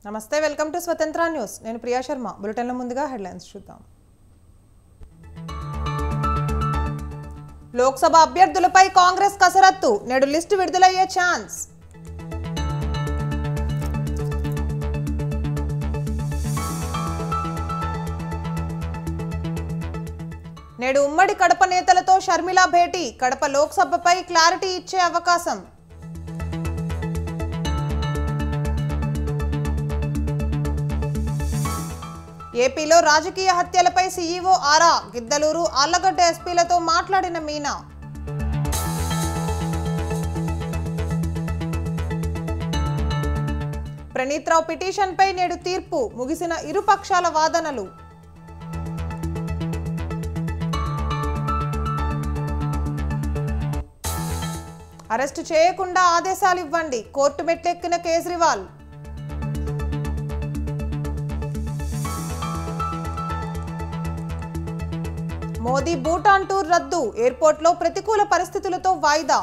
నమస్తే welcome to స్వతంత్ర news నేను ప్రియా శర్మ బులెటిన్ల ముందుగా హెడ్లైన్స్ చూద్దాం లోక్సభ అభ్యర్థులపై కాంగ్రెస్ కసరత్తు నేడు లిస్టు విడుదలయ్యే ఛాన్స్ నేడు ఉమ్మడి కడప నేతలతో షర్మిల భేటీ కడప లోక్సభపై క్లారిటీ ఇచ్చే అవకాశం ఏపీలో రాజకీయ హత్యలపై సీఈఓ ఆరా గిద్దలూరు ఆళ్లగడ్డ ఎస్పీలతో మాట్లాడిన మీనా ప్రణీత్ రావు పిటిషన్పై నేడు తీర్పు ముగిసిన ఇరు పక్షాల వాదనలు అరెస్టు చేయకుండా ఆదేశాలు ఇవ్వండి కోర్టు మెట్లెక్కిన కేజ్రీవాల్ మోదీ భూటాన్ టూర్ రద్దు ఎయిర్పోర్ట్లో ప్రతికూల పరిస్థితులతో వాయిదా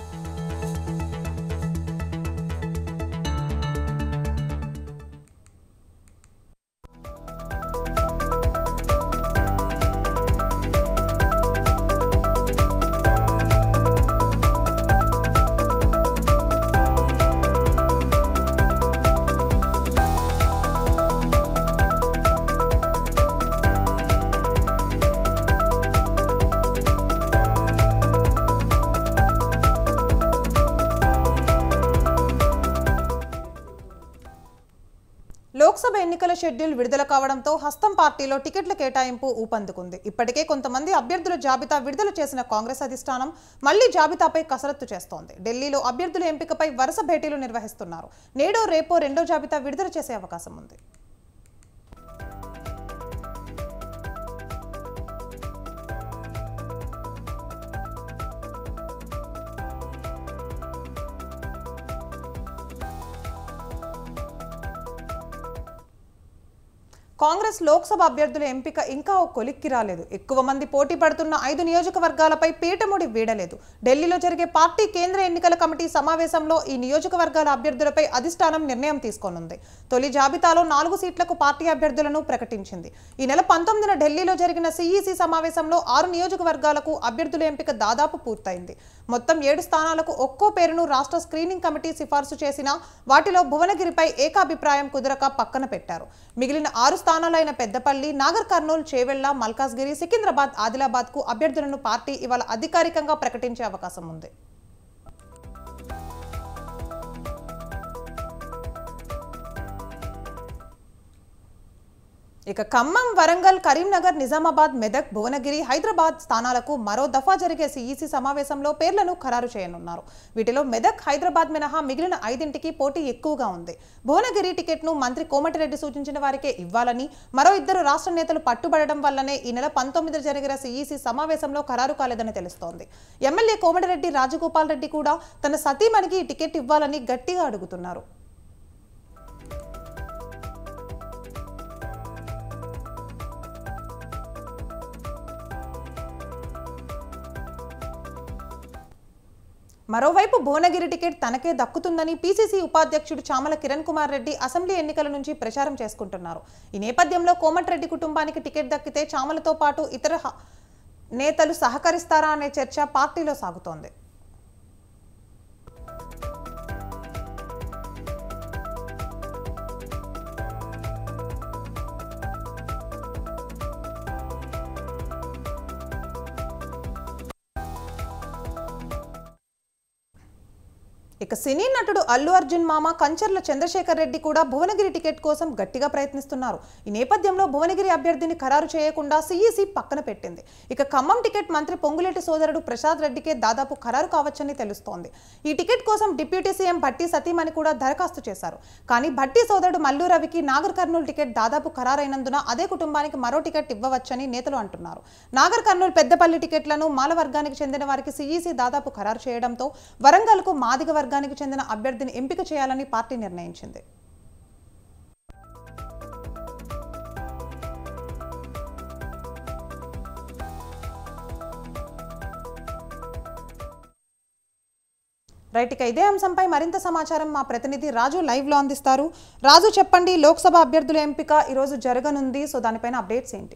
లోక్సభ ఎన్నికల షెడ్యూల్ విడుదల కావడంతో హస్తం పార్టీలో టికెట్ల కేటాయింపు ఊపందుకుంది ఇప్పటికే కొంతమంది అభ్యర్థుల జాబితా విడుదల చేసిన కాంగ్రెస్ అధిష్టానం మళ్లీ జాబితాపై కసరత్తు చేస్తోంది ఢిల్లీలో అభ్యర్థుల ఎంపికపై వరుస భేటీలు నిర్వహిస్తున్నారు నేడో రేపో రెండో జాబితా విడుదల చేసే అవకాశం ఉంది కాంగ్రెస్ లోక్సభ అభ్యర్థుల ఎంపిక ఇంకా ఓ కొలిక్కి రాలేదు ఎక్కువ మంది పోటీ పడుతున్న ఐదు నియోజకవర్గాలపై పీఠముడి వీడలేదు ఢిల్లీలో జరిగే పార్టీ కేంద్ర ఎన్నికల కమిటీ సమావేశంలో ఈ నియోజకవర్గాల అభ్యర్థులపై అధిష్టానం నిర్ణయం తీసుకోనుంది తొలి జాబితాలో నాలుగు సీట్లకు పార్టీ అభ్యర్థులను ప్రకటించింది ఈ నెల పంతొమ్మిదిన ఢిల్లీలో జరిగిన సిఈసి సమావేశంలో ఆరు నియోజకవర్గాలకు అభ్యర్థుల ఎంపిక దాదాపు పూర్తయింది మొత్తం ఏడు స్థానాలకు ఒక్కో పేరును రాష్ట్ర స్క్రీనింగ్ కమిటీ సిఫార్సు చేసినా వాటిలో భువనగిరిపై ఏకాభిప్రాయం కుదరక పక్కన పెట్టారు మిగిలిన ఆరు స్థానాలైన పెద్దపల్లి నాగర్ కర్నూలు చేవెళ్ల మల్కాజ్గిరి సికింద్రాబాద్ ఆదిలాబాద్ కు అభ్యర్థులను పార్టీ ఇవాళ అధికారికంగా ప్రకటించే అవకాశం ఉంది ఇక ఖమ్మం వరంగల్ కరీంనగర్ నిజామాబాద్ మెదక్ భువనగిరి హైదరాబాద్ స్థానాలకు మరో దఫా జరిగే సిఈసి సమావేశంలో పేర్లను ఖరారు చేయనున్నారు వీటిలో మెదక్ హైదరాబాద్ మినహా మిగిలిన ఐదింటికి పోటీ ఎక్కువగా ఉంది భువనగిరి టికెట్ను మంత్రి కోమటిరెడ్డి సూచించిన వారికే ఇవ్వాలని మరో ఇద్దరు రాష్ట్ర నేతలు పట్టుబడడం వల్లనే ఈ నెల పంతొమ్మిది జరిగిన సిఈసి సమావేశంలో ఖరారు కాలేదని తెలుస్తోంది ఎమ్మెల్యే కోమటిరెడ్డి రాజగోపాల్ రెడ్డి కూడా తన సతీమణికి ఈ టికెట్ ఇవ్వాలని గట్టిగా అడుగుతున్నారు మరోవైపు భువనగిరి టికెట్ తనకే దక్కుతుందని పీసీసీ ఉపాధ్యక్షుడు చామల కిరణ్ కుమార్ రెడ్డి అసెంబ్లీ ఎన్నికల నుంచి ప్రచారం చేసుకుంటున్నారు ఈ నేపథ్యంలో కోమటిరెడ్డి కుటుంబానికి టికెట్ దక్కితే చామలతో పాటు ఇతర హ- నేతలు సహకరిస్తారా అనే చర్చ పార్టీలో సాగుతోంది ఇక సినీ నటుడు అల్లు అర్జున్ మామ కంచర్ల చంద్రశేఖర్ రెడ్డి కూడా భువనగిరి టికెట్ కోసం గట్టిగా ప్రయత్నిస్తున్నారు ఈ నేపథ్యంలో భువనగిరి అభ్యర్థిని ఖరారు చేయకుండా సీఈసీ పక్కన పెట్టింది ఇక ఖమ్మం టికెట్ మంత్రి పొంగులేటి సోదరుడు ప్రసాద్ రెడ్డికే దాదాపు ఖరారు కావచ్చని తెలుస్తోంది ఈ టికెట్ కోసం డిప్యూటీ సీఎం భట్టి సతీమణి కూడా దరఖాస్తు చేశారు కానీ భట్టి సోదరుడు మల్లు రవికి నాగర్ కర్నూలు టికెట్ దాదాపు ఖరారైనందున అదే కుటుంబానికి మరో టికెట్ ఇవ్వవచ్చని నేతలు అంటున్నారు నాగర్ కర్నూలు పెద్దపల్లి టికెట్లను మాల వర్గానికి చెందిన వారికి సీఈసీ దాదాపు ఖరారు చేయడంతో వరంగల్కు మాదిగ వర్గానికి చెందిన అభ్యర్థిని ఎంపిక చేయాలని పార్టీ నిర్ణయించింది రైట్ ఇక ఇదే అంశంపై మరింత సమాచారం మా ప్రతినిధి రాజు లైవ్ లో అందిస్తారు రాజు చెప్పండి లోక్సభ అభ్యర్థుల ఎంపిక ఈరోజు జరగనుంది సో దానిపైన అప్డేట్స్ ఏంటి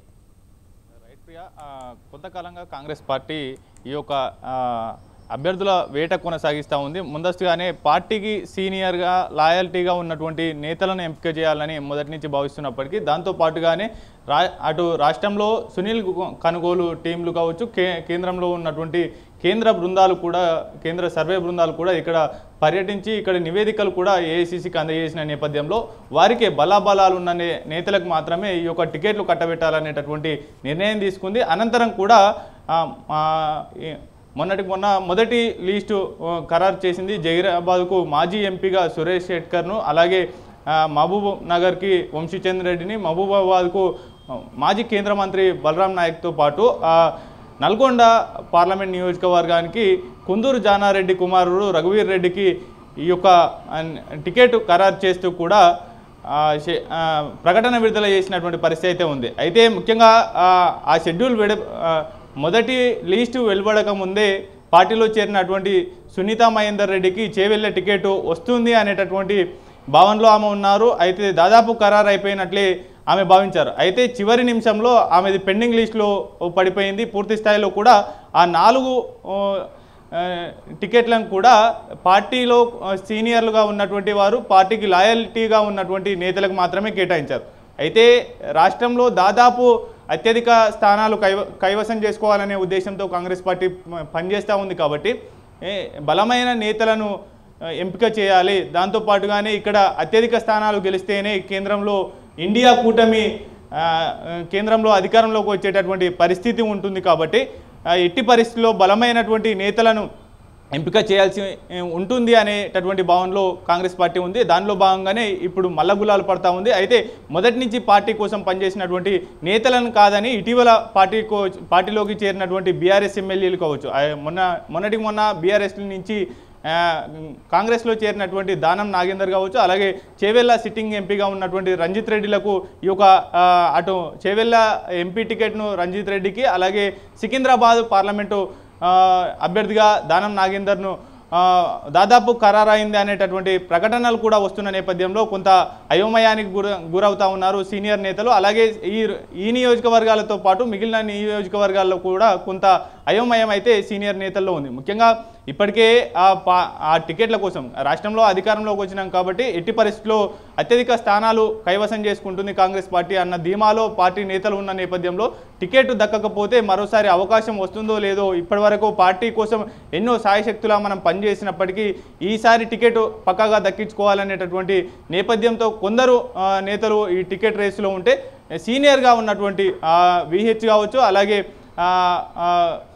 రైట్ ప్రియా ఆ, కొంతకాలంగా కాంగ్రెస్ పార్టీ ఈ యొక్క ఆ, అభ్యర్థుల వేట కొనసాగిస్తూ ఉంది ముందస్తుగానే పార్టీకి సీనియర్గా లాయల్టీగా ఉన్నటువంటి నేతలను ఎంపిక చేయాలని మొదటి నుంచి భావిస్తున్నప్పటికీ దాంతో పాటుగానే రా అటు రాష్ట్రంలో సునీల్ గు- కనుగోలు టీంలు కావచ్చు కే కేంద్రంలో ఉన్నటువంటి కేంద్ర బృందాలు కూడా కేంద్ర సర్వే బృందాలు కూడా ఇక్కడ పర్యటించి ఇక్కడ నివేదికలు కూడా ఏఐసీసీకి అందజేసిన నేపథ్యంలో వారికి బలాబలాలు ఉన్న నే- నేతలకు మాత్రమే ఈ యొక్క టికెట్లు కట్టబెట్టాలనేటటువంటి నిర్ణయం తీసుకుంది అనంతరం కూడా ఆ, ఆ, ఈ- మొన్నటికి మొన్న మొదటి లిస్టు ఆ, ఖరారు చేసింది జహీరాబాద్కు మాజీ ఎంపీగా సురేష్ షెట్కర్ను అలాగే ఆ, మహబూబ్ నగర్కి వంశీచంద్ర రెడ్డిని మహబూబాబాద్కు ఆ, మాజీ కేంద్ర మంత్రి బలరాం నాయక్తో పాటు ఆ, నల్గొండ పార్లమెంట్ నియోజకవర్గానికి కుందూరు జానారెడ్డి కుమారుడు రఘువీర్ రెడ్డికి ఈ యొక్క ఆ, టికెట్ ఖరారు చేస్తూ కూడా ఆ, షె- ఆ, ప్రకటన విడుదల చేసినటువంటి పరిస్థితి అయితే ఉంది అయితే ముఖ్యంగా ఆ, ఆ షెడ్యూల్ విడ ఆ, మొదటి లిస్టు వెలువడక ముందే పార్టీలో చేరినటువంటి సునీత మహేందర్ రెడ్డికి చేవెళ్ళే టికెట్ వస్తుంది అనేటటువంటి భావనలో ఆమె ఉన్నారు అయితే దాదాపు ఖరారు అయిపోయినట్లే ఆమె భావించారు అయితే చివరి నిమిషంలో ఆమెది పెండింగ్ లిస్టులో పడిపోయింది పూర్తి స్థాయిలో కూడా ఆ నాలుగు ఆ, ఆ, టికెట్లను కూడా పార్టీలో ఆ, సీనియర్లుగా ఉన్నటువంటి వారు పార్టీకి లాయల్టీగా ఉన్నటువంటి నేతలకు మాత్రమే కేటాయించారు అయితే రాష్ట్రంలో దాదాపు అత్యధిక స్థానాలు కైవ కైవసం చేసుకోవాలనే ఉద్దేశంతో కాంగ్రెస్ పార్టీ మ- పనిచేస్తూ ఉంది కాబట్టి ఏ, బలమైన నేతలను ఆ, ఎంపిక చేయాలి దాంతోపాటుగానే ఇక్కడ అత్యధిక స్థానాలు గెలిస్తేనే కేంద్రంలో ఇండియా కూటమి ఆ, కేంద్రంలో అధికారంలోకి వచ్చేటటువంటి పరిస్థితి ఉంటుంది కాబట్టి ఆ, ఎట్టి పరిస్థితుల్లో బలమైనటువంటి నేతలను ఎంపిక చేయాల్సి ఏ, ఉంటుంది అనేటటువంటి భావనలో కాంగ్రెస్ పార్టీ ఉంది దానిలో భాగంగానే ఇప్పుడు మల్లగులాలు పడతా ఉంది అయితే మొదటి నుంచి పార్టీ కోసం పనిచేసినటువంటి నేతలను కాదని ఇటీవల పార్టీ పార్టీలోకి చేరినటువంటి బీఆర్ఎస్ ఎమ్మెల్యేలు కావచ్చు ఆ, మొన్న మొన్నటికి మొన్న బీఆర్ఎస్ నుంచి ఆ, కాంగ్రెస్లో చేరినటువంటి దానం నాగేందర్ కావచ్చు అలాగే చేవెళ్ళ సిట్టింగ్ ఎంపీగా ఉన్నటువంటి రంజిత్ రెడ్డిలకు ఈ యొక్క ఆ, అటు చేవెళ్ళ ఎంపీ టికెట్ను రంజిత్ రెడ్డికి అలాగే సికింద్రాబాద్ పార్లమెంటు ఆ, అభ్యర్థిగా దానం నాగేందర్ను ఆ, దాదాపు ఖరారైంది అనేటటువంటి ప్రకటనలు కూడా వస్తున్న నేపథ్యంలో కొంత అయోమయానికి గుర గురవుతా ఉన్నారు సీనియర్ నేతలు అలాగే ఈ ఈ నియోజకవర్గాలతో పాటు మిగిలిన నియోజకవర్గాల్లో కూడా కొంత అయోమయం అయితే సీనియర్ నేతల్లో ఉంది ముఖ్యంగా ఇప్పటికే ఆ పా ఆ టికెట్ల కోసం రాష్ట్రంలో అధికారంలోకి వచ్చినాం కాబట్టి ఎట్టి పరిస్థితుల్లో అత్యధిక స్థానాలు కైవసం చేసుకుంటుంది కాంగ్రెస్ పార్టీ అన్న ధీమాలో పార్టీ నేతలు ఉన్న నేపథ్యంలో టికెట్ దక్కకపోతే మరోసారి అవకాశం వస్తుందో లేదో ఇప్పటివరకు పార్టీ కోసం ఎన్నో సాయశక్తులా మనం పనిచేసినప్పటికీ ఈసారి టికెట్ పక్కాగా దక్కించుకోవాలనేటటువంటి నేపథ్యంతో కొందరు ఆ, నేతలు ఈ టికెట్ రేసులో ఉంటే సీనియర్గా ఉన్నటువంటి విహెచ్ కావచ్చు అలాగే ఆ, ఆ,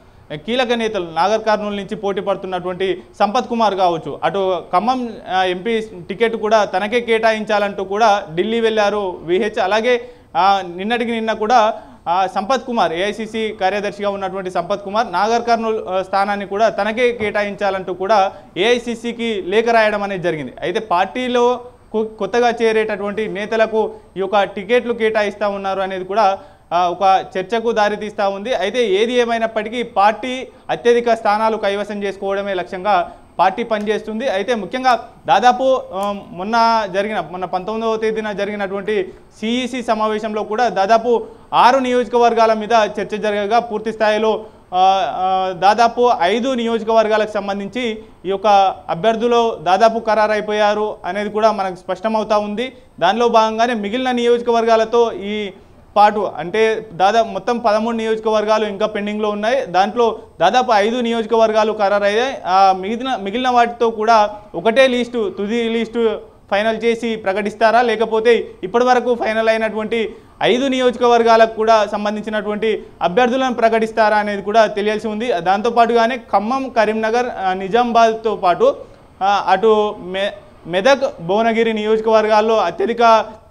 కీలక నేతలు నాగర్ కర్నూలు నుంచి పోటీ పడుతున్నటువంటి సంపత్ కుమార్ కావచ్చు అటు ఖమ్మం ఆ, ఎంపీ టికెట్ కూడా తనకే కేటాయించాలంటూ కూడా ఢిల్లీ వెళ్ళారు విహెచ్ అలాగే ఆ, నిన్నటికి నిన్న కూడా ఆ, సంపత్ కుమార్ ఏఐసిసి కార్యదర్శిగా ఉన్నటువంటి సంపత్ కుమార్ నాగర్ కర్నూలు ఆ, స్థానాన్ని కూడా తనకే కేటాయించాలంటూ కూడా ఏఐసిసికి లేఖ రాయడం అనేది జరిగింది అయితే పార్టీలో కొ- కొత్తగా చేరేటటువంటి నేతలకు ఈ యొక్క టికెట్లు కేటాయిస్తూ ఉన్నారు అనేది కూడా ఆ, ఒక చర్చకు దారితీస్తూ ఉంది అయితే ఏది ఏమైనప్పటికీ పార్టీ అత్యధిక స్థానాలు కైవసం చేసుకోవడమే లక్ష్యంగా పార్టీ పనిచేస్తుంది అయితే ముఖ్యంగా దాదాపు ఆ, మొన్న జరిగిన మొన్న పంతొమ్మిదవ తేదీన జరిగినటువంటి సిఈసి సమావేశంలో కూడా దాదాపు ఆరు నియోజకవర్గాల మీద చర్చ జరగగా పూర్తి స్థాయిలో ఆ, ఆ, దాదాపు ఐదు నియోజకవర్గాలకు సంబంధించి ఈ యొక్క అభ్యర్థులు దాదాపు ఖరారైపోయారు అనేది కూడా మనకు స్పష్టమవుతా ఉంది దానిలో భాగంగానే మిగిలిన నియోజకవర్గాలతో ఈ పాటు అంటే దాదాపు మొత్తం పదమూడు నియోజకవర్గాలు ఇంకా పెండింగ్లో ఉన్నాయి దాంట్లో దాదాపు ఐదు నియోజకవర్గాలు ఖరారయ్యాయి ఆ మిగిలిన మిగిలిన వాటితో కూడా ఒకటే లిస్టు తుది లిస్టు ఫైనల్ చేసి ప్రకటిస్తారా లేకపోతే ఇప్పటి వరకు ఫైనల్ అయినటువంటి ఐదు నియోజకవర్గాలకు కూడా సంబంధించినటువంటి అభ్యర్థులను ప్రకటిస్తారా అనేది కూడా తెలియాల్సి ఉంది దాంతోపాటుగానే ఖమ్మం కరీంనగర్ ఆ, నిజామాబాద్తో పాటు ఆ, అటు మె మెదక్ భువనగిరి నియోజకవర్గాల్లో అత్యధిక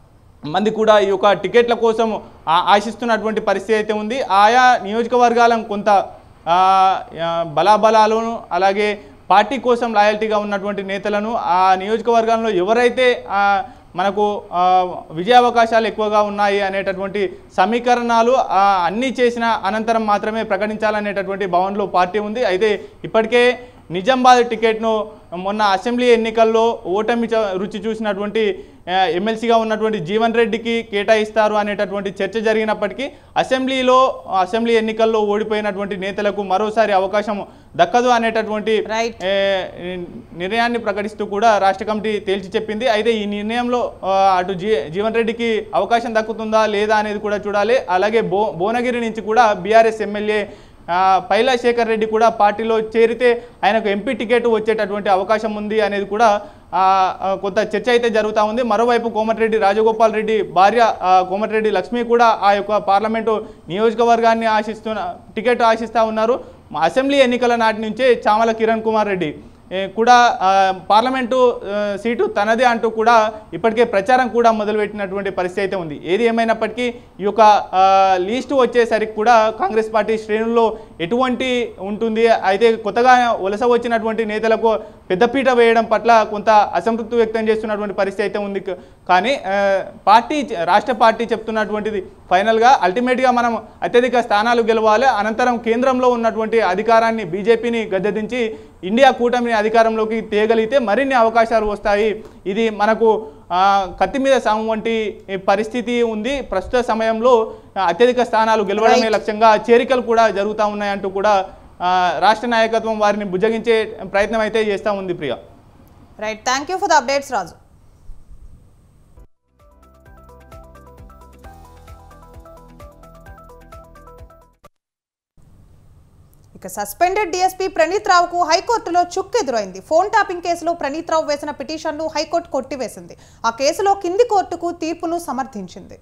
మంది కూడా ఈ యొక్క టికెట్ల కోసం ఆ- ఆశిస్తున్నటువంటి పరిస్థితి అయితే ఉంది ఆయా నియోజకవర్గాలను కొంత ఆ, ఆ, బలాబలాలను అలాగే పార్టీ కోసం లాయల్టీగా ఉన్నటువంటి నేతలను ఆ నియోజకవర్గంలో ఎవరైతే ఆ, మనకు ఆ, విజయావకాశాలు ఎక్కువగా ఉన్నాయి అనేటటువంటి సమీకరణాలు ఆ, అన్నీ చేసిన అనంతరం మాత్రమే ప్రకటించాలనేటటువంటి భావనలో పార్టీ ఉంది అయితే ఇప్పటికే నిజామాబాద్ టికెట్ను మొన్న అసెంబ్లీ ఎన్నికల్లో ఓటమి చ- రుచి చూసినటువంటి ఆ, ఎమ్మెల్సీగా ఉన్నటువంటి జీవన్ రెడ్డికి కేటాయిస్తారు అనేటటువంటి చర్చ జరిగినప్పటికీ అసెంబ్లీలో అసెంబ్లీ ఎన్నికల్లో ఓడిపోయినటువంటి నేతలకు మరోసారి అవకాశం దక్కదు అనేటటువంటి Right. ఏ, నిర్ణయాన్ని ప్రకటిస్తూ కూడా రాష్ట్ర కమిటీ తేల్చి చెప్పింది అయితే ఈ నిర్ణయంలో ఆ, అటు జీ జీవన్ రెడ్డికి అవకాశం దక్కుతుందా లేదా అనేది కూడా చూడాలి అలాగే బో భువనగిరి నుంచి కూడా బీఆర్ఎస్ ఎమ్మెల్యే ఆ, పైలా శేఖర్ రెడ్డి కూడా పార్టీలో చేరితే ఆయనకు ఎంపీ టికెట్ వచ్చేటటువంటి అవకాశం ఉంది అనేది కూడా ఆ, ఆ, కొంత చర్చ అయితే జరుగుతూ ఉంది మరోవైపు కోమటిరెడ్డి రాజగోపాల్ రెడ్డి భార్య ఆ, కోమటిరెడ్డి లక్ష్మి కూడా ఆ యొక్క పార్లమెంటు నియోజకవర్గాన్ని ఆశిస్తున్న టికెట్ ఆశిస్తూ ఉన్నారు మా అసెంబ్లీ ఎన్నికల నాటి నుంచే చామల కిరణ్ కుమార్ రెడ్డి ఏ, కూడా ఆ, పార్లమెంటు ఆ, సీటు తనదే అంటూ కూడా ఇప్పటికే ప్రచారం కూడా మొదలుపెట్టినటువంటి పరిస్థితి అయితే ఉంది ఏది ఏమైనప్పటికీ ఈ యొక్క ఆ, లిస్టు వచ్చేసరికి కూడా కాంగ్రెస్ పార్టీ శ్రేణుల్లో ఎటువంటి ఉంటుంది అయితే కొత్తగా వలస వచ్చినటువంటి నేతలకు పెద్దపీట వేయడం పట్ల కొంత అసంతృప్తి వ్యక్తం చేస్తున్నటువంటి పరిస్థితి అయితే ఉంది క- కానీ ఆ, పార్టీ రాష్ట్ర పార్టీ చెప్తున్నటువంటిది ఫైనల్గా అల్టిమేట్గా మనం అత్యధిక స్థానాలు గెలవాలి అనంతరం కేంద్రంలో ఉన్నటువంటి అధికారాన్ని బీజేపీని గద్దెదించి ఇండియా కూటమిని అధికారంలోకి తేగలిగితే మరిన్ని అవకాశాలు వస్తాయి ఇది మనకు ఆ, కత్తి మీద సాము వంటి పరిస్థితి ఉంది ప్రస్తుత సమయంలో ఆ, అత్యధిక స్థానాలు గెలవడమే Right. లక్ష్యంగా చేరికలు కూడా జరుగుతూ ఉన్నాయంటూ కూడా ఆ, రాష్ట్ర నాయకత్వం వారిని బుజ్జగించే ప్రయత్నం అయితే చేస్తూ ఉంది Priya right thank you for the updates Raju ఇక సస్పెండెడ్ డీఎస్పీ ప్రణీత్ రావుకు హైకోర్టులో చుక్కు ఎదురైంది ఫోన్ ట్యాపింగ్ కేసులో ప్రణీత్ రావు వేసిన పిటిషన్ను హైకోర్టు కొట్టివేసింది ఆ కేసులో కింది కోర్టుకు తీర్పును సమర్థించింది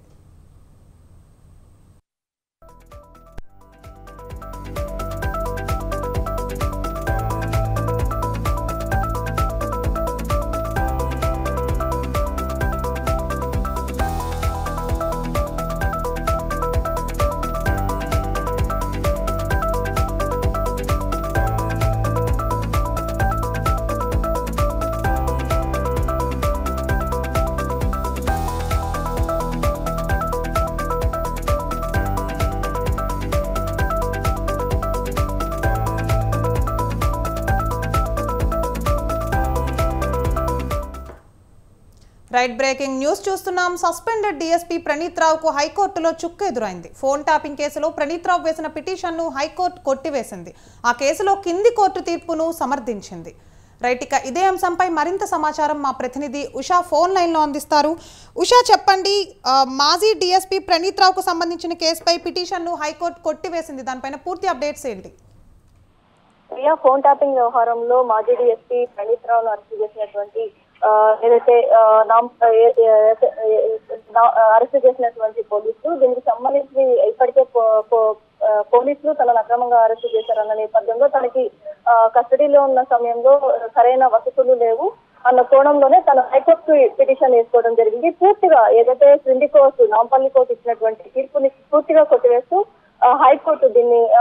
రైట్ బ్రేకింగ్ న్యూస్ చూస్తున్నాం సస్పెండెడ్ డీఎస్పీ ప్రణీత్ రావుకు హైకోర్టులో చుక్కు ఎదురైంది ఫోన్ ట్యాపింగ్ కేసులో ప్రణీత్ రావు వేసిన పిటిషన్ను హైకోర్టు కొట్టివేసింది ఆ కేసులో కింది కోర్టు తీర్పును సమర్థించింది రైట్ ఇక ఇదే అంశంపై మరింత సమాచారం మా ప్రతినిధి ఉషా ఫోన్ లైన్లో అందిస్తారు ఉషా చెప్పండి ఆ, మాజీ డీఎస్పీ ప్రణీత్ రావుకు సంబంధించిన కేసుపై పిటిషన్ను హైకోర్టు కొట్టివేసింది దానిపైన పూర్తి అప్డేట్స్ ఏంటి ప్రియా ఫోన్ ట్యాపింగ్ వ్యవహారంలో మాజీ డీఎస్పీ ప్రణీత్ రావును అరెస్ట్ చేసినటువంటి ఆ, ఏదైతే ఆ, నామ్- ఏ- ఏ- ఏ- నా- అరెస్ట్ చేసినటువంటి పోలీసులు దీనికి సంబంధించి ఇప్పటికే పో- పో- ఆ, పోలీసులు తనను అక్రమంగా అరెస్ట్ చేశారన్న నేపథ్యంలో తనకి ఆ, కస్టడీలో ఉన్న సమయంలో సరైన వసతులు లేవు అన్న కోణంలోనే తన హైకోర్టు పిటిషన్ వేసుకోవడం జరిగింది పూర్తిగా ఏదైతే క్రింది కోర్టు నాంపల్లి కోర్టు ఇచ్చినటువంటి తీర్పుని పూర్తిగా కొట్టివేస్తూ ఆ, హైకోర్టు దీన్ని ఆ,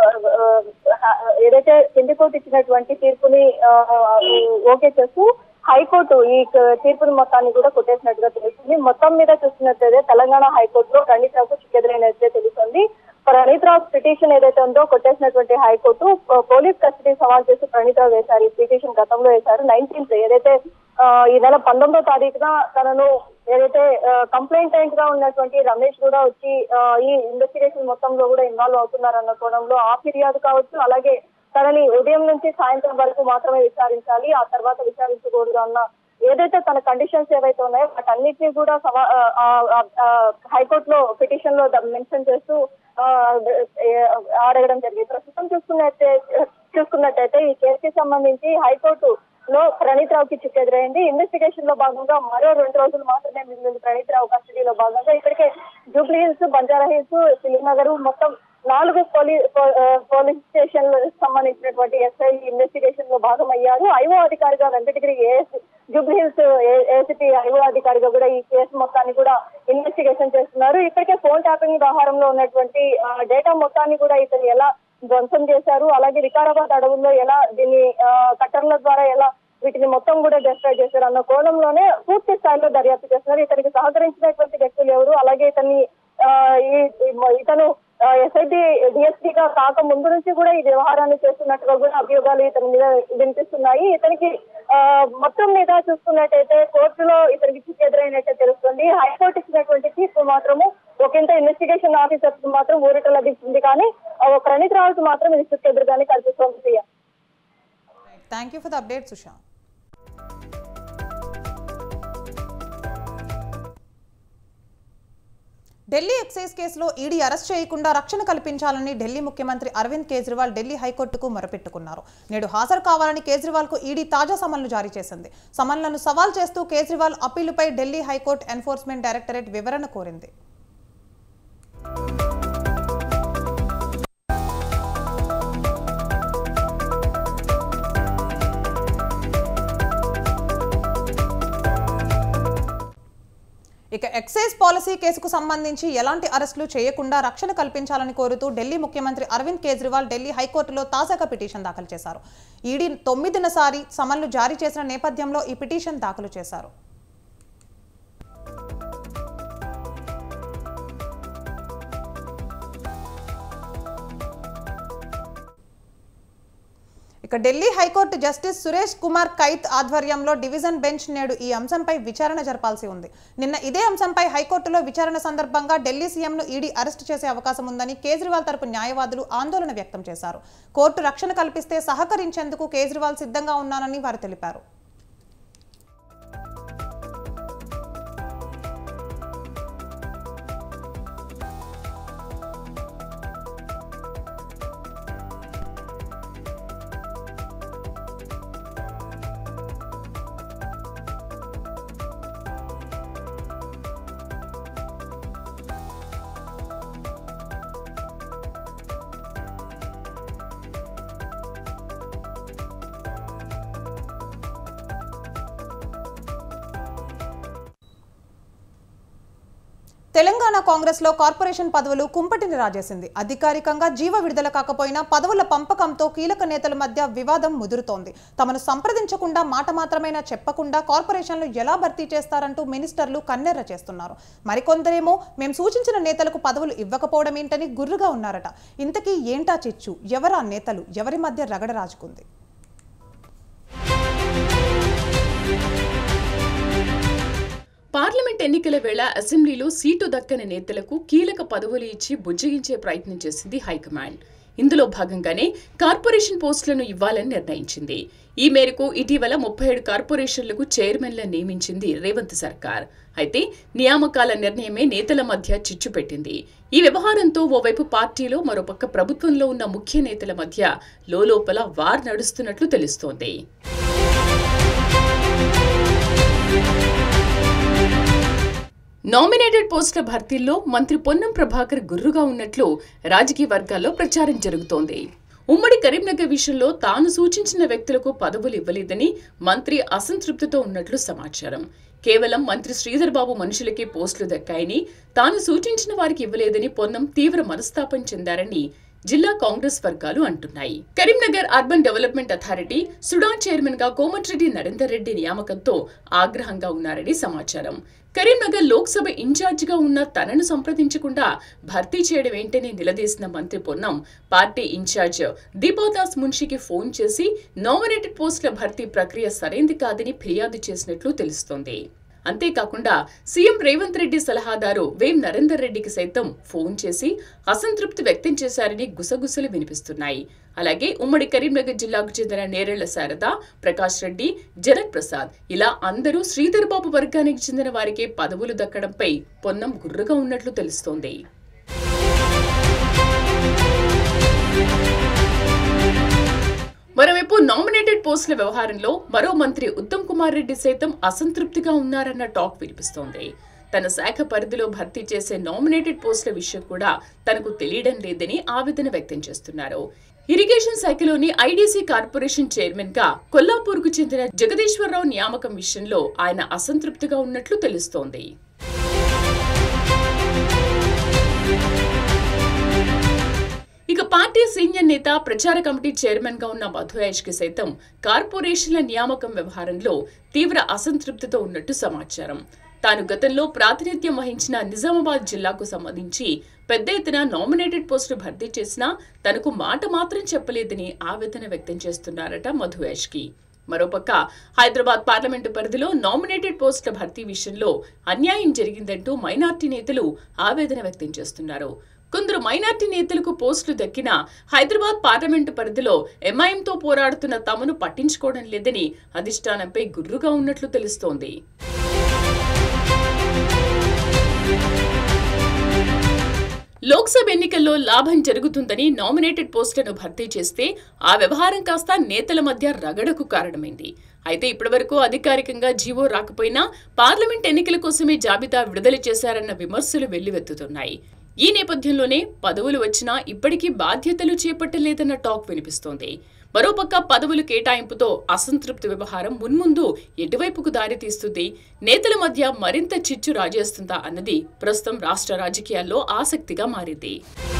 ఆ, ఏదైతే కింది కోర్టు ఇచ్చినటువంటి తీర్పుని ఆ, ఓకే చేస్తూ హైకోర్టు ఈ క- తీర్పుని మొత్తాన్ని కూడా కొట్టేసినట్టుగా తెలుస్తుంది మొత్తం మీద చూస్తున్నట్లయితే తెలంగాణ హైకోర్టులో ప్రణీత్ రావుకు చిక్కెదురైనట్లయితే తెలుస్తుంది ప్రణీత్ రావు పిటిషన్ ఏదైతే ఉందో కొట్టేసినటువంటి హైకోర్టు పో- పోలీస్ కస్టడీ సవాల్ చేసి ప్రణీత్ రావు వేశారు ఈ పిటిషన్ గతంలో వేశారు నైన్టీన్త్ ఏదైతే ఆ, ఈ నెల పంతొమ్మిదో తారీఖున తనను ఏదైతే కంప్లైంట్ గా ఉన్నటువంటి రమేష్ కూడా వచ్చి ఆ, ఈ ఇన్వెస్టిగేషన్ మొత్తంలో కూడా ఇన్వాల్వ్ అవుతున్నారన్న కోణంలో ఆ ఫిర్యాదు కావచ్చు అలాగే తనని ఉదయం నుంచి సాయంత్రం వరకు మాత్రమే విచారించాలి ఆ తర్వాత విచారించకూడదు అన్న ఏదైతే తన కండిషన్స్ ఏవైతే ఉన్నాయో వాటన్నిటిని కూడా సవా- ఆ, ఆ, ఆ, ఆ, హైకోర్టులో పిటిషన్ లో మెన్షన్ చేస్తూ ఆ, ఏ- అడగడం జరిగింది ప్రస్తుతం చూసుకున్నట్టే చూసుకున్నట్టయితే ఈ కేసుకి సంబంధించి హైకోర్టు లో ప్రణీత్ రావుకి చిక్కు ఎదురైంది ఇన్వెస్టిగేషన్ లో భాగంగా మరో రెండు రోజులు మాత్రమే మిగిలింది ప్రణీత్ రావు కస్టడీలో భాగంగా ఇప్పటికే జూబ్లీ హిల్స్ బంజారా హిల్స్ శ్రీనగర్ మొత్తం నాలుగు పోలీ పో- ఆ, పోలీస్ స్టేషన్ సంబంధించినటువంటి ఎస్ఐ ఇన్వెస్టిగేషన్ లో భాగమయ్యారు ఐఓ అధికారిగా Venkatagiri AS Jubilee Hills ACP IO అధికారిగా కూడా ఈ కేసు మొత్తాన్ని కూడా ఇన్వెస్టిగేషన్ చేస్తున్నారు ఇప్పటికే ఫోన్ ట్యాపింగ్ వ్యవహారంలో ఉన్నటువంటి ఆ, డేటా మొత్తాన్ని కూడా ఇతను ఎలా ధ్వంసం చేశారు అలాగే వికారాబాద్ అడవుల్లో ఎలా దీన్ని ఆ, కట్టర్ల ద్వారా ఎలా వీటిని మొత్తం కూడా డిస్ట్రాయ్ చేశారు అన్న కోణంలోనే పూర్తి స్థాయిలో దర్యాప్తు చేస్తున్నారు ఇతనికి సహకరించినటువంటి వ్యక్తులు ఎవరు అలాగే ఇతన్ని ఆ, ఈ ఈ- ఇతను ఎస్ఐటి డిఎస్పీగా కాక ముందు నుంచి కూడా ఈ వ్యవహారాన్ని చేస్తున్నట్టుగా కూడా అభియోగాలు ఇతని మీద వినిపిస్తున్నాయి ఇతనికి ఆ, మొత్తం మీద చూసుకున్నట్టయితే కోర్టులో ఇతనికి చిక్కు ఎదురైనట్టే తెలుస్తుంది హైకోర్టు ఇచ్చినటువంటి తీర్పు మాత్రము ఒకంత ఇన్వెస్టిగేషన్ ఆఫీసర్స్ మాత్రం ఊరట లభించింది కానీ ఆ, ప్రణీత్ రావుకి మాత్రం ఇది చిక్కు ఎదురుగానే కనిపిస్తోంది Priya thank you for the update సుషా ఢిల్లీ ఎక్సైజ్ కేసులో ఈడీ అరెస్ట్ చేయకుండా రక్షణ కల్పించాలని ఢిల్లీ ముఖ్యమంత్రి అరవింద్ కేజ్రీవాల్ ఢిల్లీ హైకోర్టుకు మొరపెట్టుకున్నారు నేడు హాజరు కావాలని కేజ్రీవాల్కు ఈడీ తాజా సమన్లు జారీ చేసింది సమన్లను సవాల్ చేస్తూ కేజ్రీవాల్ అప్పీలుపై ఢిల్లీ హైకోర్టు ఎన్ఫోర్స్మెంట్ డైరెక్టరేట్ వివరణ కోరింది ఇక ఎక్సైజ్ పాలసీ కేసుకు సంబంధించి ఎలాంటి అరెస్టులు చేయకుండా రక్షణ కల్పించాలని కోరుతూ ఢిల్లీ ముఖ్యమంత్రి అరవింద్ కేజ్రీవాల్ ఢిల్లీ హైకోర్టులో తాజాగా పిటిషన్ దాఖలు చేశారు ఈడీ తొమ్మిదినసారి సమన్లు జారీ చేసిన నేపథ్యంలో ఈ పిటిషన్ దాఖలు చేశారు ఇక ఢిల్లీ హైకోర్టు జస్టిస్ సురేష్ కుమార్ కైత్ ఆధ్వర్యంలో డివిజన్ బెంచ్ నేడు ఈ అంశంపై విచారణ జరపాల్సి ఉంది నిన్న ఇదే అంశంపై హైకోర్టులో విచారణ సందర్భంగా ఢిల్లీ సీఎంను ఈడీ అరెస్టు చేసే అవకాశం ఉందని కేజ్రీవాల్ తరపు న్యాయవాదులు ఆందోళన వ్యక్తం చేశారు కోర్టు రక్షణ కల్పిస్తే సహకరించేందుకు కేజ్రీవాల్ సిద్ధంగా ఉన్నానని వారు తెలిపారు తెలంగాణ కాంగ్రెస్ లో కార్పొరేషన్ పదవులు కుంపటిని రాజేసింది అధికారికంగా జీవ విడుదల కాకపోయినా పదవుల పంపకంతో కీలక నేతల మధ్య వివాదం ముదురుతోంది తమను సంప్రదించకుండా మాట మాత్రమైనా చెప్పకుండా కార్పొరేషన్లు ఎలా భర్తీ చేస్తారంటూ మినిస్టర్లు కన్నెర్ర చేస్తున్నారు మరికొందరేమో మేము సూచించిన నేతలకు పదవులు ఇవ్వకపోవడం ఏంటని గుర్రుగా ఉన్నారట ఇంతకీ ఏంటా చిచ్చు ఎవరా నేతలు ఎవరి మధ్య రగడ రాజుకుంది పార్లమెంట్ ఎన్నికల వేళ అసెంబ్లీలో సీటు దక్కని నేతలకు కీలక పదవులు ఇచ్చి బుజ్జగించే ప్రయత్నం చేసింది హైకమాండ్ ఇందులో భాగంగానే కార్పొరేషన్ పోస్టులను ఇవ్వాలని నిర్ణయించింది ఈ మేరకు ఇటీవల ముప్పై ఏడు కార్పొరేషన్లకు చైర్మన్ల నియమించింది రేవంత్ సర్కార్ అయితే నియామకాల నిర్ణయమే నేతల మధ్య చిచ్చు పెట్టింది ఈ వ్యవహారంతో ఓవైపు పార్టీలో మరోపక్క ప్రభుత్వంలో ఉన్న ముఖ్య నేతల మధ్య లోలోపల వార్ నడుస్తున్నట్లు తెలుస్తోంది నామినేటెడ్ పోస్టుల భర్తీల్లో మంత్రి పొన్నం ప్రభాకర్ గుర్రుగా ఉన్నట్లు రాజకీయ వర్గాల్లో ప్రచారం జరుగుతోంది ఉమ్మడి కరీంనగర్ విషయంలో తాను సూచించిన వ్యక్తులకు పదవులు ఇవ్వలేదని మంత్రి అసంతృప్తితో ఉన్నట్లు సమాచారం కేవలం మంత్రి శ్రీధర్ బాబు మనుషులకే పోస్టులు దక్కాయని తాను సూచించిన వారికి ఇవ్వలేదని పొన్నం తీవ్ర మనస్తాపం చెందారని జిల్లా కాంగ్రెస్ వర్గాలు అంటున్నాయి కరీంనగర్ అర్బన్ డెవలప్మెంట్ అథారిటీ సుడాన్ చైర్మన్ గా కోమటిరెడ్డి నరేందర్ రెడ్డి నియామకంతో ఆగ్రహంగా ఉన్నారని సమాచారం కరీంనగర్ లోక్సభ ఇన్ఛార్జిగా ఉన్న తనను సంప్రదించకుండా భర్తీ చేయడం ఏంటని నిలదీసిన మంత్రి పొన్నం పార్టీ ఇన్ఛార్జ్ దీపాదాస్ మున్షికి ఫోన్ చేసి నామినేటెడ్ పోస్టుల భర్తీ ప్రక్రియ సరైంది కాదని ఫిర్యాదు చేసినట్లు తెలుస్తోంది అంతేకాకుండా సీఎం రేవంత్ రెడ్డి సలహాదారు వేం నరేందర్ రెడ్డికి సైతం ఫోన్ చేసి అసంతృప్తి వ్యక్తం చేశారని గుసగుసలు వినిపిస్తున్నాయి అలాగే ఉమ్మడి కరీంనగర్ జిల్లాకు చెందిన నేరెళ్ల శారద ప్రకాష్ రెడ్డి జనక్ ప్రసాద్ ఇలా అందరూ శ్రీధర్ బాబు వర్గానికి చెందిన వారికే పదవులు దక్కడంపై పొన్నం గుర్రుగా ఉన్నట్లు తెలుస్తోంది మరోవైపు నామినేటెడ్ పోస్టుల వ్యవహారంలో మరో మంత్రి ఉత్తమ్ కుమార్ రెడ్డి సైతం అసంతృప్తిగా ఉన్నారన్న టాక్ వినిపిస్తోంది తన శాఖ పరిధిలో భర్తీ చేసే నామినేటెడ్ పోస్టుల విషయం కూడా తనకు తెలియడం లేదని ఆవేదన వ్యక్తం చేస్తున్నారు ఇరిగేషన్ శాఖలోని ఐడీసీ కార్పొరేషన్ చైర్మన్ గా కొల్లాపూర్ కు చెందిన జగదీశ్వరరావు నియామకం విషయంలో ఆయన అసంతృప్తిగా ఉన్నట్లు తెలుస్తోంది ఇక పార్టీ సీనియర్ నేత ప్రచార కమిటీ చైర్మన్ గా ఉన్న మధుయాష్ కి సైతం కార్పొరేషన్ల నియామకం వ్యవహారంలో తీవ్ర అసంతృప్తితో ఉన్నట్టు సమాచారం తాను గతంలో ప్రాతినిధ్యం వహించిన నిజామాబాద్ జిల్లాకు సంబంధించి పెద్ద ఎత్తున నామినేటెడ్ పోస్టులు భర్తీ చేసినా తనకు మాట మాత్రం చెప్పలేదని ఆవేదన వ్యక్తం చేస్తున్నారట మధు యాష్కి మరోపక్క హైదరాబాద్ పార్లమెంటు పరిధిలో నామినేటెడ్ పోస్టుల భర్తీ విషయంలో అన్యాయం జరిగిందంటూ మైనార్టీ నేతలు ఆవేదన వ్యక్తం చేస్తున్నారు కొందరు మైనార్టీ నేతలకు పోస్టులు దక్కినా హైదరాబాద్ పార్లమెంటు పరిధిలో ఎంఐఎంతో పోరాడుతున్న తమను పట్టించుకోవడం లేదని అధిష్టానంపై గుర్రుగా ఉన్నట్లు తెలుస్తోంది లోక్సభ ఎన్నికల్లో లాభం జరుగుతుందని నామినేటెడ్ పోస్టులను భర్తీ చేస్తే ఆ వ్యవహారం కాస్త నేతల మధ్య రగడకు కారణమైంది అయితే ఇప్పటివరకు అధికారికంగా జీవో రాకపోయినా పార్లమెంట్ ఎన్నికల కోసమే జాబితా విడుదల చేశారన్న విమర్శలు వెల్లువెత్తుతున్నాయి ఈ నేపథ్యంలోనే పదవులు వచ్చినా ఇప్పటికీ బాధ్యతలు చేపట్టలేదన్న టాక్ వినిపిస్తోంది మరోపక్క పదవులు కేటాయింపుతో అసంతృప్తి వ్యవహారం మున్ముందు ఎటువైపుకు దారితీస్తుంది నేతల మధ్య మరింత చిచ్చు రాజేస్తుందా అన్నది ప్రస్తుతం రాష్ట్ర రాజకీయాల్లో ఆసక్తిగా మారింది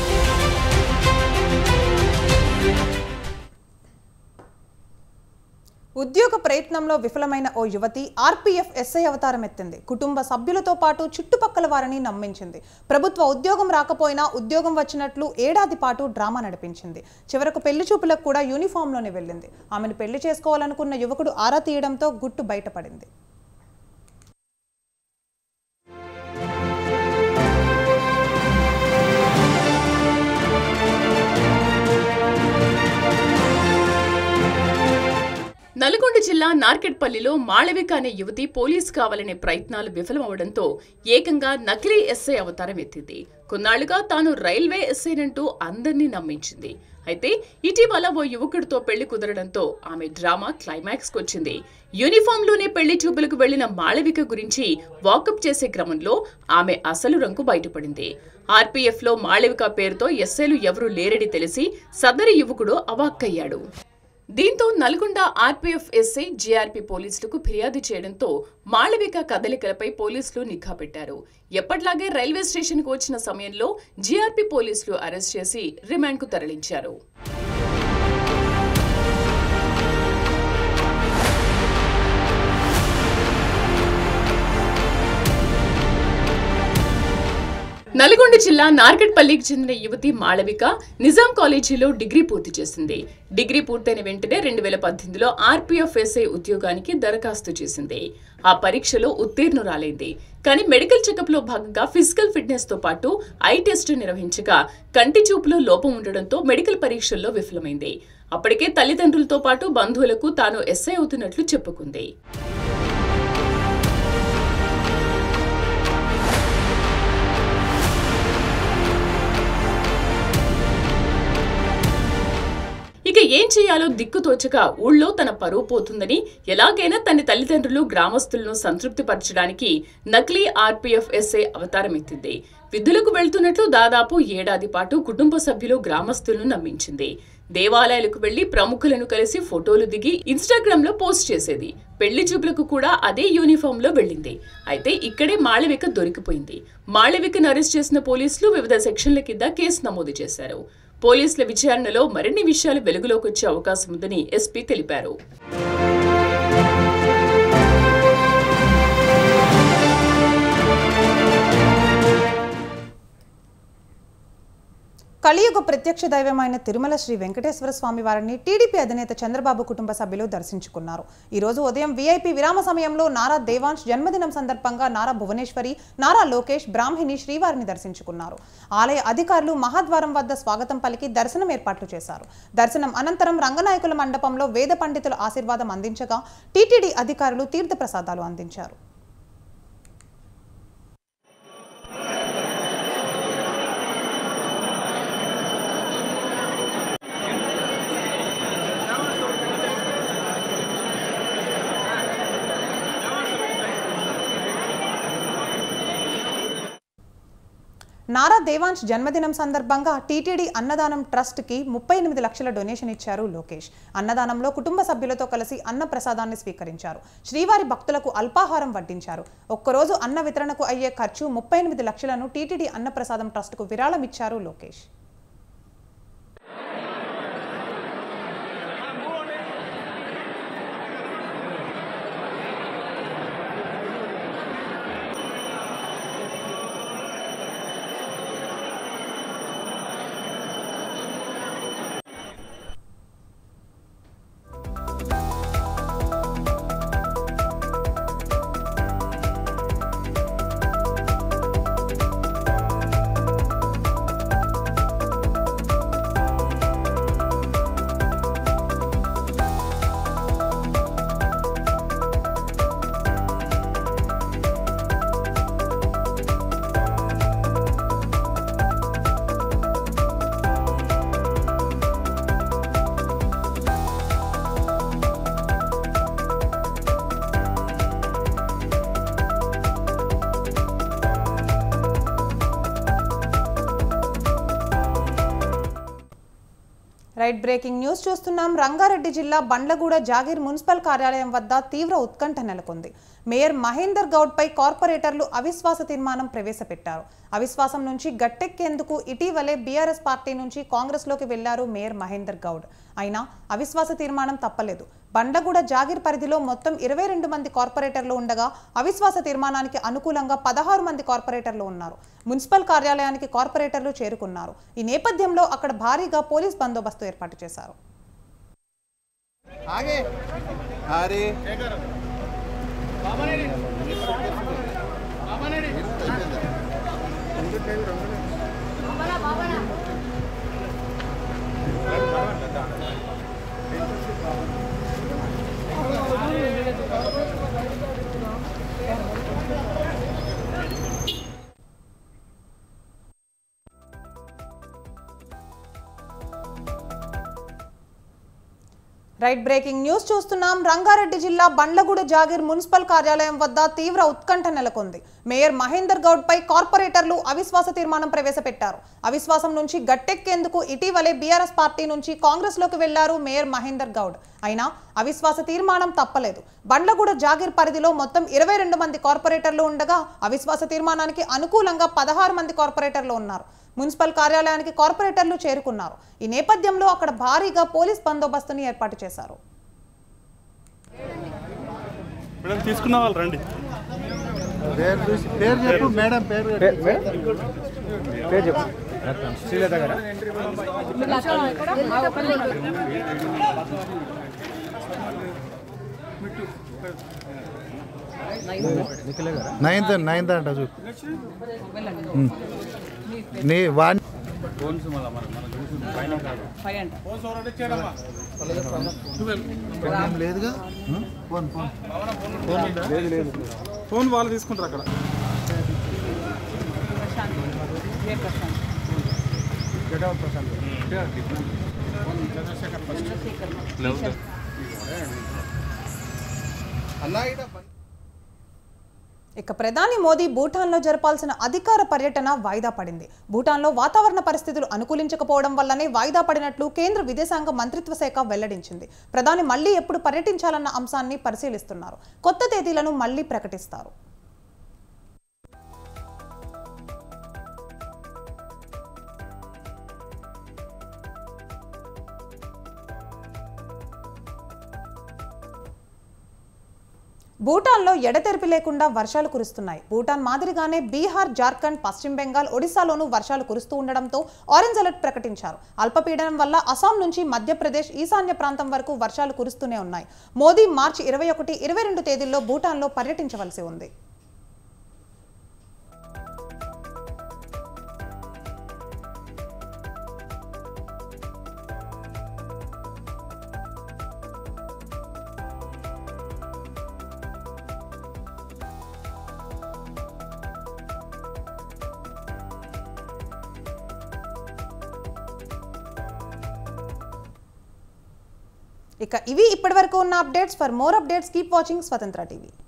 ఉద్యోగ ప్రయత్నంలో విఫలమైన ఓ యువతి ఆర్పీఎఫ్ ఎస్ఐ అవతారం ఎత్తింది కుటుంబ సభ్యులతో పాటు చుట్టుపక్కల వారిని నమ్మించింది ప్రభుత్వ ఉద్యోగం రాకపోయినా ఉద్యోగం వచ్చినట్లు ఏడాది పాటు డ్రామా నడిపించింది చివరకు పెళ్లి చూపులకు కూడా యూనిఫామ్లోనే వెళ్ళింది ఆమెను పెళ్లి చేసుకోవాలనుకున్న యువకుడు ఆరా తీయడంతో గుట్టు బయటపడింది నల్గొండ జిల్లా నార్కెట్పల్లిలో మాళవిక అనే యువతి పోలీస్ కావాలనే ప్రయత్నాలు విఫలమవడంతో ఏకంగా నకిలీ ఎస్ఐ అవతారం ఎత్తింది కొన్నాళ్లుగా తాను రైల్వే ఎస్ఐనంటూ అందర్నీ నమ్మించింది అయితే ఇటీవల ఓ యువకుడితో పెళ్లి కుదరడంతో ఆమె డ్రామా క్లైమాక్స్ వచ్చింది యూనిఫామ్ లోనే పెళ్లి చూపులకు వెళ్లిన మాళవిక గురించి వాకప్ చేసే క్రమంలో ఆమె అసలు రంగు బయటపడింది ఆర్పీఎఫ్ లో మాళవిక పేరుతో ఎస్ఐలు ఎవరూ లేరని తెలిసి సదరి యువకుడు అవాక్కయ్యాడు దీంతో నల్గొండ ఆర్పీఎఫ్ ఎస్ఐ జీఆర్పీ పోలీసులకు ఫిర్యాదు చేయడంతో మాళవిక కదలికలపై పోలీసులు నిఘా పెట్టారు ఎప్పట్లాగే రైల్వే స్టేషన్కు వచ్చిన సమయంలో జీఆర్పీ పోలీసులు అరెస్ట్ చేసి రిమాండ్కు తరలించారు నల్గొండ జిల్లా నార్కెట్పల్లికి చెందిన యువతి మాళవిక నిజాం కాలేజీలో డిగ్రీ పూర్తి చేసింది డిగ్రీ పూర్తయిన వెంటనే రెండు వేల పద్దెనిమిదిలో ఆర్పీఎఫ్ ఎస్ఐ ఉద్యోగానికి దరఖాస్తు చేసింది ఆ పరీక్షలో ఉత్తీర్ణురాలైంది కానీ మెడికల్ చెకప్ లో భాగంగా ఫిజికల్ ఫిట్నెస్ తో పాటు ఐ టెస్ట్ నిర్వహించగా కంటి చూపులో లోపం ఉండడంతో మెడికల్ పరీక్షల్లో విఫలమైంది అప్పటికే తల్లిదండ్రులతో పాటు బంధువులకు తాను ఎస్ఐ అవుతున్నట్లు చెప్పుకుంది ఇక ఏం చేయాలో దిక్కుతోచక ఊళ్ళో తన పరువు పోతుందని ఎలాగైనా తన తల్లిదండ్రులు గ్రామస్తులను సంతృప్తిపరచడానికి నకిలీ ఆర్పీఎఫ్ ఎస్ఐ అవతారం ఎత్తింది విధులకు వెళ్తున్నట్లు దాదాపు ఏడాది పాటు కుటుంబ సభ్యులు గ్రామస్తులను నమ్మించింది దేవాలయాలకు వెళ్లి ప్రముఖులను కలిసి ఫోటోలు దిగి ఇన్స్టాగ్రామ్ లో పోస్ట్ చేసేది పెళ్లి చూపులకు కూడా అదే యూనిఫామ్ లో వెళ్ళింది అయితే ఇక్కడే మాళవిక దొరికిపోయింది మాళవికను అరెస్ట్ చేసిన పోలీసులు వివిధ సెక్షన్ల కింద కేసు నమోదు చేశారు పోలీసుల విచారణలో మరిన్ని విషయాలు వెలుగులోకి వచ్చే అవకాశం ఉందని ఎస్పీ తెలిపారు కలియుగ ప్రత్యక్ష దైవమైన తిరుమల శ్రీ వెంకటేశ్వర స్వామి వారిని టీడీపీ అధినేత చంద్రబాబు కుటుంబ సభ్యులు దర్శించుకున్నారు ఈ రోజు ఉదయం వీఐపీ విరామ సమయంలో నారా దేవాంశ్ జన్మదినం సందర్భంగా నారా భువనేశ్వరి నారా లోకేష్ బ్రాహ్మిణి శ్రీవారిని దర్శించుకున్నారు ఆలయ అధికారులు మహాద్వారం వద్ద స్వాగతం పలికి దర్శనం ఏర్పాట్లు చేశారు దర్శనం అనంతరం రంగనాయకుల మండపంలో వేద పండితుల ఆశీర్వాదం అందించగా టీటీడీ అధికారులు తీర్థప్రసాదాలు అందించారు నారా దేవాంశ్ జన్మదినం సందర్భంగా టీటీడీ అన్నదానం ట్రస్ట్కి ముప్పై ఎనిమిది లక్షల డొనేషన్ ఇచ్చారు లోకేష్ అన్నదానంలో కుటుంబ సభ్యులతో కలిసి అన్న ప్రసాదాన్ని స్వీకరించారు శ్రీవారి భక్తులకు అల్పాహారం వడ్డించారు ఒక్కరోజు అన్న వితరణకు అయ్యే ఖర్చు ముప్పై ఎనిమిది లక్షలను టీటీడీ అన్నప్రసాదం ట్రస్ట్కు విరాళం ఇచ్చారు లోకేష్ రైట్ బ్రేకింగ్ న్యూస్ చూస్తున్నాం రంగారెడ్డి జిల్లా బండ్లగూడ జాగీర్ మున్సిపల్ కార్యాలయం వద్ద తీవ్ర ఉత్కంఠ నెలకొంది మేయర్ మహేందర్ గౌడ్ పై కార్పొరేటర్లు అవిశ్వాస తీర్మానం ప్రవేశపెట్టారు అవిశ్వాసం నుంచి గట్టెక్కేందుకు ఇటీవలే బీఆర్ఎస్ పార్టీ నుంచి కాంగ్రెస్లోకి వెళ్లారు మేయర్ మహేందర్ గౌడ్ అయినా అవిశ్వాస తీర్మానం తప్పలేదు బండ్లగూడ జాగీర్ పరిధిలో మొత్తం ఇరవై రెండు మంది కార్పొరేటర్లు ఉండగా అవిశ్వాస తీర్మానానికి అనుకూలంగా పదహారు మంది కార్పొరేటర్లు ఉన్నారు మున్సిపల్ కార్యాలయానికి కార్పొరేటర్లు చేరుకున్నారు ఈ నేపథ్యంలో అక్కడ భారీగా పోలీస్ బందోబస్తు ఏర్పాటు చేశారు आगे अरे రైట్ బ్రేకింగ్ న్యూస్ చూస్తున్నాం రంగారెడ్డి జిల్లా బండ్లగూడ జాగీర్ మున్సిపల్ కార్యాలయం వద్ద తీవ్ర ఉత్కంఠ నెలకొంది మేయర్ మహేందర్ గౌడ్ పై కార్పొరేటర్లు అవిశ్వాస తీర్మానం ప్రవేశపెట్టారు అవిశ్వాసం నుంచి గట్టెక్కేందుకు ఇటీవలే బీఆర్ఎస్ పార్టీ నుంచి కాంగ్రెస్ లోకి వెళ్లారు మేయర్ మహేందర్ గౌడ్ అయినా అవిశ్వాస తీర్మానం తప్పలేదు బండ్లగూడ జాగీర్ పరిధిలో మొత్తం ఇరవై రెండు మంది కార్పొరేటర్లు ఉండగా అవిశ్వాస తీర్మానానికి అనుకూలంగా పదహారు మంది కార్పొరేటర్లు ఉన్నారు మున్సిపల్ కార్యాలయానికి కార్పొరేటర్లు చేరుకున్నారు ఈ నేపథ్యంలో అక్కడ భారీగా పోలీస్ బందోబస్తుని ఏర్పాటు చేశారు మేడం తీసుకున్న వాళ్ళు రండి పేరు చూసి పేరు చెప్పు మేడం పేరు నైన్త్ నైన్త్ అంట చూపు ఉమ్. నీ వాణి ఏం లేదుగా ఉమ్? ఫోన్ ఫోన్ ఫోన్ వాళ్ళు తీసుకుంటారు అక్కడ ఇక ప్రధాని మోదీ భూటాన్లో జరపాల్సిన అధికార పర్యటన వాయిదా పడింది భూటాన్లో వాతావరణ పరిస్థితులు అనుకూలించకపోవడం వల్లనే వాయిదా పడినట్లు కేంద్ర విదేశాంగ మంత్రిత్వ శాఖ వెల్లడించింది ప్రధాని మళ్లీ ఎప్పుడు పర్యటించాలన్న అంశాన్ని పరిశీలిస్తున్నారు కొత్త తేదీలను మళ్లీ ప్రకటిస్తారు భూటాన్లో ఎడతెరిపి లేకుండా వర్షాలు కురుస్తున్నాయి భూటాన్ మాదిరిగానే బీహార్ జార్ఖండ్ పశ్చిమ బెంగాల్ ఒడిశాలోనూ వర్షాలు కురుస్తూ ఉండడంతో ఆరెంజ్ అలర్ట్ ప్రకటించారు అల్పపీడనం వల్ల అస్సాం నుంచి మధ్యప్రదేశ్ ఈశాన్య ప్రాంతం వరకు వర్షాలు కురుస్తూనే ఉన్నాయి మోదీ మార్చి ఇరవై ఒకటి ఇరవై రెండు తేదీల్లో భూటాన్లో పర్యటించవలసి ఉంది ఇక ఇవి ఇప్పటివరకు ఉన్న updates for more updates keep watching Swatantra TV